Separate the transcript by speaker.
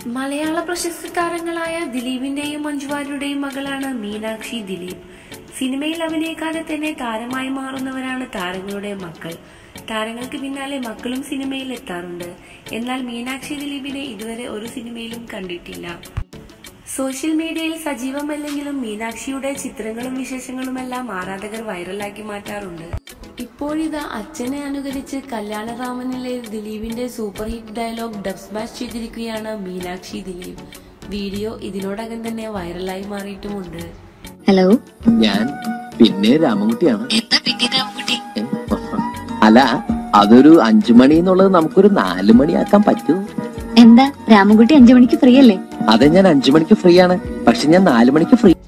Speaker 1: മലയാള പ്രശസ്ത താരങ്ങളായ ദിലീപിന്റെയും മഞ്ജുവാരുടെയും മകളാണ് മീനാക്ഷി ദിലീപ് സിനിമയിൽ അഭിനയിക്കാതെ തന്നെ താരമായി മാറുന്നവരാണ് താരങ്ങളുടെ മക്കൾ താരങ്ങൾക്ക് പിന്നാലെ മക്കളും സിനിമയിൽ എത്താറുണ്ട് എന്നാൽ മീനാക്ഷി ദിലീപിനെ ഇതുവരെ ഒരു സിനിമയിലും കണ്ടിട്ടില്ല സോഷ്യൽ മീഡിയയിൽ സജീവമല്ലെങ്കിലും മീനാക്ഷിയുടെ ചിത്രങ്ങളും വിശേഷങ്ങളുമെല്ലാം ആരാധകർ വൈറലാക്കി മാറ്റാറുണ്ട് ഇപ്പോഴിതാ അച്ഛനെ അനുകരിച്ച് കല്യാണറാമനിലെ ദിലീപിന്റെ super hit dialogue dub smash ചെയ്തിരിക്കുകയാണ് മീനാക്ഷി ദിലീപ് വീഡിയോ ഇതിനോടകം തന്നെ വൈറലായി മാറിയിട്ടുമുണ്ട്
Speaker 2: ഹലോ
Speaker 3: ഞാൻ പിന്നെ രാമൻകുട്ടിയാണ്
Speaker 2: എന്താ പിന്നെ രാമൻകുട്ടി
Speaker 3: ഏ? അല്ല അതൊരു അഞ്ചു മണി എന്നുള്ളത് നമുക്കൊരു നാലു മണിയാക്കാൻ പറ്റൂ
Speaker 2: എന്താ രാമൻകുട്ടി അഞ്ചു മണിക്ക് ഫ്രീ അല്ലേ
Speaker 3: അതെ ഞാൻ അഞ്ചു മണിക്ക് ഫ്രീ ആണ് പക്ഷെ ഞാൻ നാലു മണിക്ക് ഫ്രീ